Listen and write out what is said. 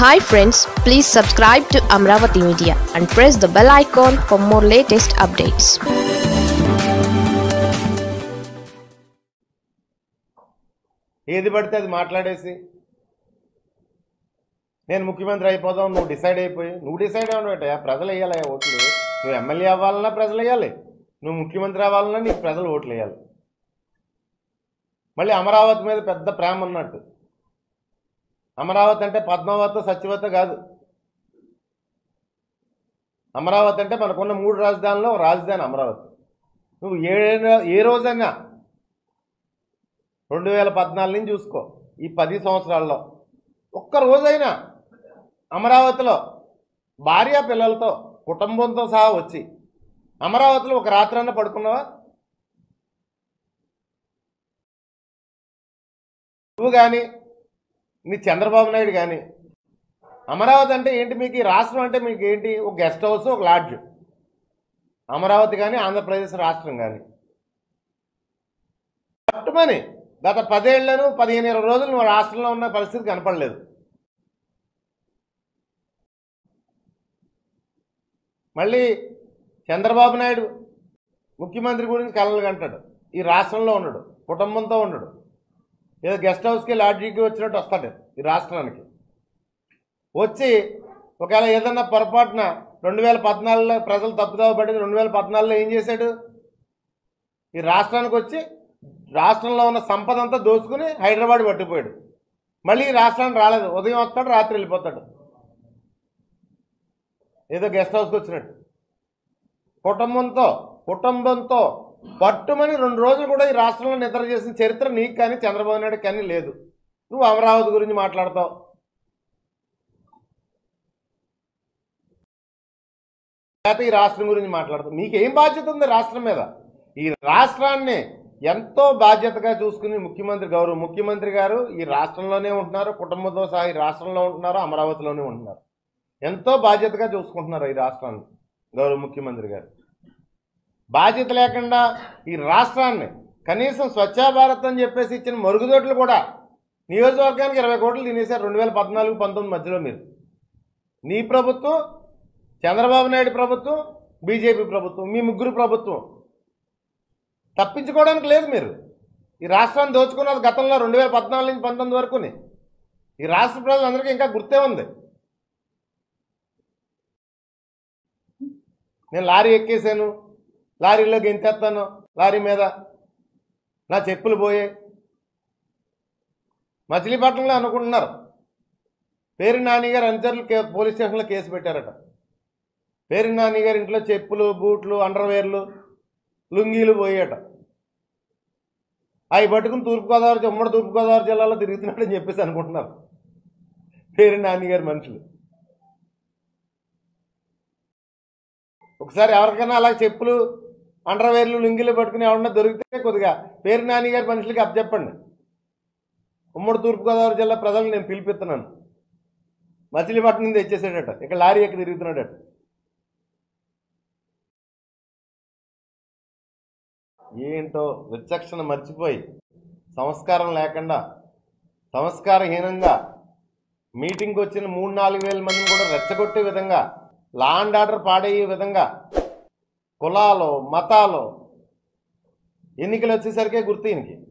hi friends please subscribe to Amaravati media and press the bell icon for more latest updates ఏది పడితే అది మాట్లాడేసి నేను ముఖ్యమంత్రి అయిపోదాం నువ్వు డిసైడ్ అయిపోయి నువ్వు డిసైడ్ అవ్వడం ప్రజలు వేయాలి ఓట్లు నువ్వు ఎమ్మెల్యే అవ్వాలన్నా ప్రజలు వేయాలి నువ్వు ముఖ్యమంత్రి అవ్వాలన్నా నీకు ప్రజలు ఓట్లు వేయాలి మళ్ళీ అమరావతి మీద పెద్ద ప్రేమ ఉన్నట్టు అమరావతి అంటే పద్మావతి సత్యవత కాదు అమరావతి అంటే మనకున్న మూడు రాజధానుల్లో ఒక రాజధాని అమరావతి నువ్వు ఏ ఏ రోజైనా రెండు వేల పద్నాలుగు నుంచి చూసుకో ఈ పది సంవత్సరాల్లో ఒక్క రోజైనా అమరావతిలో భార్య పిల్లలతో కుటుంబంతో సహా వచ్చి అమరావతిలో ఒక రాత్రన్నా పడుకున్నావా నువ్వు కానీ నీ చంద్రబాబు నాయుడు కానీ అమరావతి అంటే ఏంటి మీకు ఈ రాష్ట్రం అంటే మీకు ఏంటి ఒక గెస్ట్ హౌస్ ఒక లాడ్జ్ అమరావతి కానీ ఆంధ్రప్రదేశ్ రాష్ట్రం కానీ పట్టుమని గత పదేళ్లను పదిహేను ఇరవై రోజులు నువ్వు రాష్ట్రంలో ఉన్న పరిస్థితి కనపడలేదు మళ్ళీ చంద్రబాబు నాయుడు ముఖ్యమంత్రి గురించి కలలు కంటాడు ఈ రాష్ట్రంలో ఉన్నాడు కుటుంబంతో ఉన్నాడు ఏదో గెస్ట్ హౌస్కి లాడ్జీకి వచ్చినట్టు వస్తాడు ఈ రాష్ట్రానికి వచ్చి ఒకవేళ ఏదన్నా పొరపాటున రెండు వేల పద్నాలుగులో ప్రజలు తప్పుదావ పడింది రెండు వేల పద్నాలుగులో ఏం చేశాడు ఈ రాష్ట్రానికి వచ్చి రాష్ట్రంలో ఉన్న సంపద అంతా దోచుకుని హైదరాబాద్ పట్టుకుపోయాడు మళ్ళీ ఈ రాష్ట్రానికి రాలేదు ఉదయం వస్తాడు రాత్రి వెళ్ళిపోతాడు ఏదో గెస్ట్ హౌస్కి వచ్చినట్టు కుటుంబంతో కుటుంబంతో పట్టుమని రెండు రోజులు కూడా ఈ రాష్ట్రంలో నిద్ర చేసిన చరిత్ర నీకు కానీ చంద్రబాబు నాయుడు కానీ లేదు నువ్వు అమరావతి గురించి మాట్లాడతావు లేకపోతే ఈ రాష్ట్రం గురించి మాట్లాడతావు నీకేం బాధ్యత ఉంది రాష్ట్రం మీద ఈ రాష్ట్రాన్ని ఎంతో బాధ్యతగా చూసుకుని ముఖ్యమంత్రి గౌరవ ముఖ్యమంత్రి గారు ఈ రాష్ట్రంలోనే ఉంటున్నారు కుటుంబంతో సహా ఈ రాష్ట్రంలో ఉంటున్నారు అమరావతిలోనే ఉంటున్నారు ఎంతో బాధ్యతగా చూసుకుంటున్నారు ఈ రాష్ట్రాన్ని గౌరవ ముఖ్యమంత్రి గారు బాధ్యత లేకుండా ఈ రాష్ట్రాన్ని కనీసం స్వచ్ఛ భారత్ అని చెప్పేసి ఇచ్చిన మరుగుదొడ్లు కూడా నియోజకవర్గానికి ఇరవై కోట్లు తినేశారు రెండు వేల పద్నాలుగు పంతొమ్మిది మధ్యలో మీరు నీ ప్రభుత్వం చంద్రబాబు నాయుడు ప్రభుత్వం బీజేపీ ప్రభుత్వం మీ ముగ్గురు ప్రభుత్వం తప్పించుకోవడానికి లేదు మీరు ఈ రాష్ట్రాన్ని దోచుకున్నది గతంలో రెండు వేల పద్నాలుగు నుంచి పంతొమ్మిది వరకుని ఈ రాష్ట్ర ప్రజలందరికీ ఇంకా గుర్తే ఉంది నేను లారీ ఎక్కేసాను లారీలో గెంతేస్తాను లారీ మీద నా చెప్పులు పోయాయి మచిలీపట్నంలో అనుకుంటున్నారు పేరు నాని గారు అనుచరులు కే పోలీస్ స్టేషన్లో కేసు పెట్టారట పేరు నాని గారి ఇంట్లో చెప్పులు బూట్లు అండర్వేర్లు లుంగీలు పోయాట అవి పట్టుకుని తూర్పుగోదావరి ఉమ్మడి తూర్పుగోదావరి జిల్లాలో తిరుగుతున్నాడని చెప్పేసి అనుకుంటున్నారు పేరు నాని గారి మనుషులు ఒకసారి ఎవరికైనా అలా చెప్పులు అండర్వేర్లు లుంగీలు పట్టుకుని ఎవరన్నా దొరికితే కొద్దిగా పేరు నాని గారి మనుషులకి అప్పచెప్పండి ఉమ్మడి తూర్పుగోదావరి జిల్లా ప్రజలు నేను పిలిపిస్తున్నాను మచిలీపట్నం నుంచి తెచ్చేసాడట ఇక్కడ లారీ ఎక్కి తిరుగుతున్నాడట ఏంటో విచక్షణ మర్చిపోయి సంస్కారం లేకుండా సంస్కారహీనంగా మీటింగ్కి వచ్చిన మూడు నాలుగు వేల మందిని కూడా రెచ్చగొట్టే విధంగా లా అండ్ ఆర్డర్ పాడయ్యే విధంగా కులాలు మతాలు ఎన్నికలు వచ్చేసరికే గుర్తు ఈయనకి